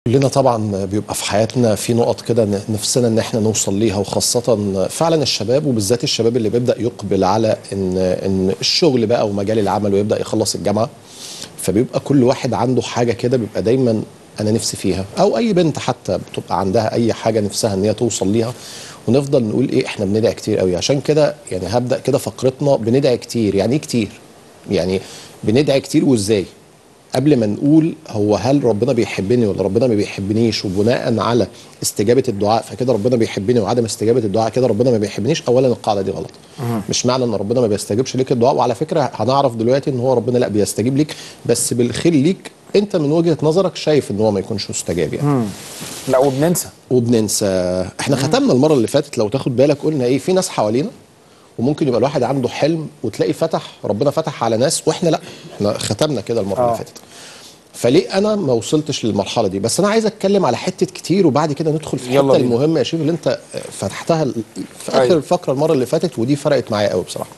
كلنا طبعا بيبقى في حياتنا في نقط كده ن- نفسنا ان احنا نوصل ليها وخاصة فعلا الشباب وبالذات الشباب اللي بيبدأ يقبل على ان ان الشغل بقى ومجال العمل ويبدأ يخلص الجامعة فبيبقى كل واحد عنده حاجة كده بيبقى دايما انا نفسي فيها او اي بنت حتى بتبقى عندها اي حاجة نفسها ان هي توصل ليها ونفضل نقول ايه احنا بندعي كتير قوي عشان كده يعني هبدأ كده فقرتنا بندعي كتير يعني ايه كتير يعني بندعي كتير وازاي قبل ما نقول هو هل ربنا بيحبني ولا ربنا ما بيحبنيش وبناء على استجابه الدعاء فكده ربنا بيحبني وعدم استجابه الدعاء كده ربنا ما بيحبنيش اولا القاعده دي غلط مش معنى ان ربنا ما بيستجيبش ليك الدعاء وعلى فكره هنعرف دلوقتي ان هو ربنا لا بيستجيب ليك بس بالخير ليك انت من وجهه نظرك شايف ان هو ما يكونش مستجاب يعني لا وبننسى وبننسى احنا ختمنا المره اللي فاتت لو تاخد بالك قلنا ايه في ناس حوالينا وممكن يبقى الواحد عنده حلم وتلاقي فتح ربنا فتح على ناس واحنا لا احنا ختمنا كده المره آه. اللي فاتت فليه انا ما وصلتش للمرحله دي بس انا عايز اتكلم على حته كتير وبعد كده ندخل في يلا الحته بينا. المهمه يا شيخ اللي انت فتحتها ال- في اخر أيوة. الفقره المره اللي فاتت ودي فرقت معايا قوي بصراحه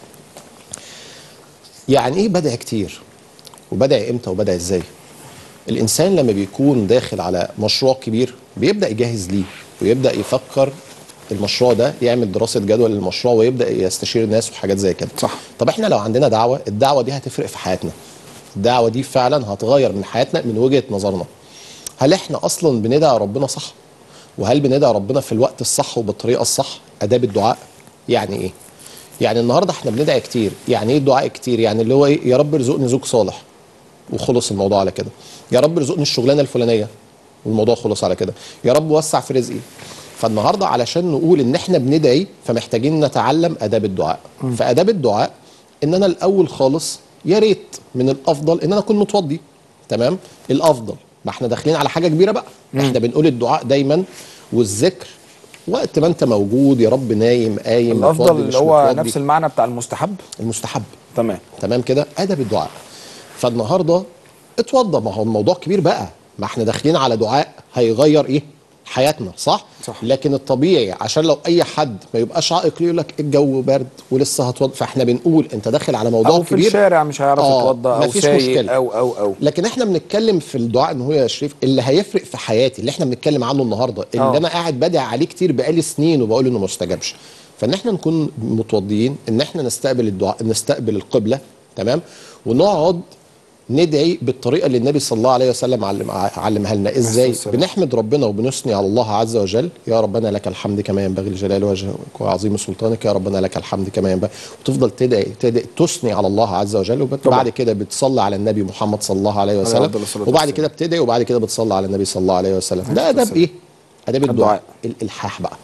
يعني ايه بدع كتير وبدع امتى وبدع ازاي الانسان لما بيكون داخل على مشروع كبير بيبدا يجهز ليه ويبدا يفكر المشروع ده يعمل دراسه جدوى للمشروع ويبدا يستشير الناس وحاجات زي كده صح. طب احنا لو عندنا دعوه الدعوه دي هتفرق في حياتنا الدعوه دي فعلا هتغير من حياتنا من وجهه نظرنا هل احنا اصلا بندعي ربنا صح وهل بندعي ربنا في الوقت الصح وبالطريقه الصح اداب الدعاء يعني ايه يعني النهارده احنا بندعي كتير يعني ايه الدعاء كتير يعني اللي هو ايه يا رب ارزقني زوج صالح وخلص الموضوع على كده يا رب ارزقني الشغلانه الفلانيه والموضوع خلص على كده يا رب وسع في رزقي فالنهارده علشان نقول ان احنا بندعي فمحتاجين نتعلم اداب الدعاء فاداب الدعاء ان انا الاول خالص يا ريت من الافضل ان انا اكون متوضي تمام الافضل ما احنا داخلين على حاجه كبيره بقى احنا بنقول الدعاء دايما والذكر وقت ما انت موجود يا رب نايم قايم الافضل متوضي، مش اللي هو متوضي. نفس المعنى بتاع المستحب المستحب تمام تمام كده ادب الدعاء فالنهارده اتوضى ما هو الموضوع كبير بقى ما احنا داخلين على دعاء هيغير ايه حياتنا صح صح. لكن الطبيعي عشان لو اي حد ما يبقاش عائق ليه يقول لك الجو برد ولسه هتوضى فاحنا بنقول انت داخل على موضوع او في كبير الشارع مش هيعرف آه، يتوضى او مفيش سايق مشكلة. او او او لكن احنا بنتكلم في الدعاء ان هو يا شريف اللي هيفرق في حياتي اللي احنا بنتكلم عنه النهارده اللي آه. انا قاعد بدعي عليه كتير بقالي سنين وبقول انه ما استجابش فان احنا نكون متوضيين ان احنا نستقبل الدعاء نستقبل القبله تمام ونقعد ندعي بالطريقه اللي النبي صلى الله عليه وسلم علم علمها لنا ازاي والسلام. بنحمد ربنا وبنثني على الله عز وجل يا ربنا لك الحمد كما ينبغي لجلال وجهك وعظيم سلطانك يا ربنا لك الحمد كما ينبغي وتفضل تدعي, تدعي تثني على الله عز وجل وبعد كده بتصلي على النبي محمد صلى الله عليه وسلم أفضل الصلاة وبعد والسلام. كده بتدعي وبعد كده بتصلي على النبي صلى الله عليه وسلم ده اداب والسلام. ايه اداب الدعاء الدعاء. الالحاح بقى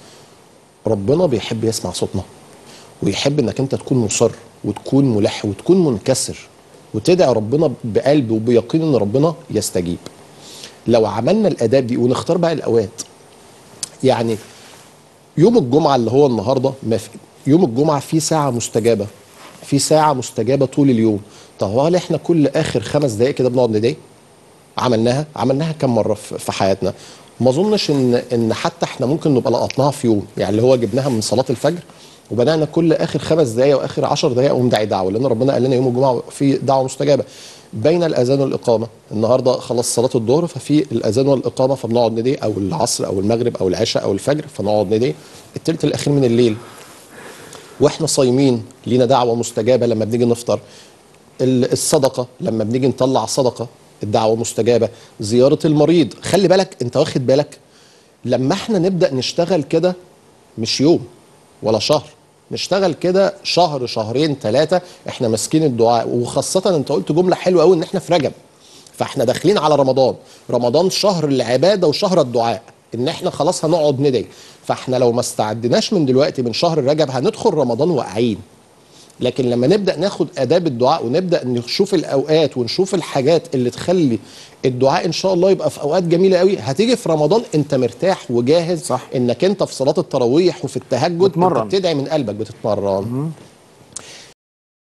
ربنا بيحب يسمع صوتنا ويحب انك انت تكون مصر وتكون ملح وتكون منكسر وتدعي ربنا بقلب وبيقين ان ربنا يستجيب لو عملنا الاداب دي ونختار بقى الاوقات يعني يوم الجمعه اللي هو النهارده ما في يوم الجمعه في ساعه مستجابه في ساعه مستجابه طول اليوم طب هل احنا كل اخر خمس دقائق كده بنقعد ندعي عملناها عملناها كم مره في في حياتنا ما اظنش ان ان حتى احنا ممكن نبقى لقطناها في يوم يعني اللي هو جبناها من صلاه الفجر وبدانا كل اخر خمس دقائق واخر عشر دقائق قوم داعي دعوه لان ربنا قال لنا يوم الجمعه في دعوه مستجابه بين الاذان والاقامه النهارده خلاص صلاه الظهر ففي الاذان والاقامه فبنقعد ندعي او العصر او المغرب او العشاء او الفجر فنقعد ندعي الثلث الاخير من الليل واحنا صايمين لينا دعوه مستجابه لما بنيجي نفطر ال- الصدقه لما بنيجي نطلع صدقه الدعوه مستجابه زياره المريض خلي بالك انت واخد بالك لما احنا نبدا نشتغل كده مش يوم ولا شهر نشتغل كده شهر شهرين ثلاثه احنا ماسكين الدعاء وخاصه انت قلت جمله حلوه قوي ان احنا في رجب فاحنا داخلين على رمضان رمضان شهر العباده وشهر الدعاء ان احنا خلاص هنقعد ندعي فاحنا لو ما استعدناش من دلوقتي من شهر رجب هندخل رمضان واقعين لكن لما نبدا ناخد اداب الدعاء ونبدا نشوف الاوقات ونشوف الحاجات اللي تخلي الدعاء ان شاء الله يبقى في اوقات جميله قوي هتيجي في رمضان انت مرتاح وجاهز صح. انك انت في صلاه التراويح وفي التهجد بتمرن. انت بتدعي من قلبك بتتمرن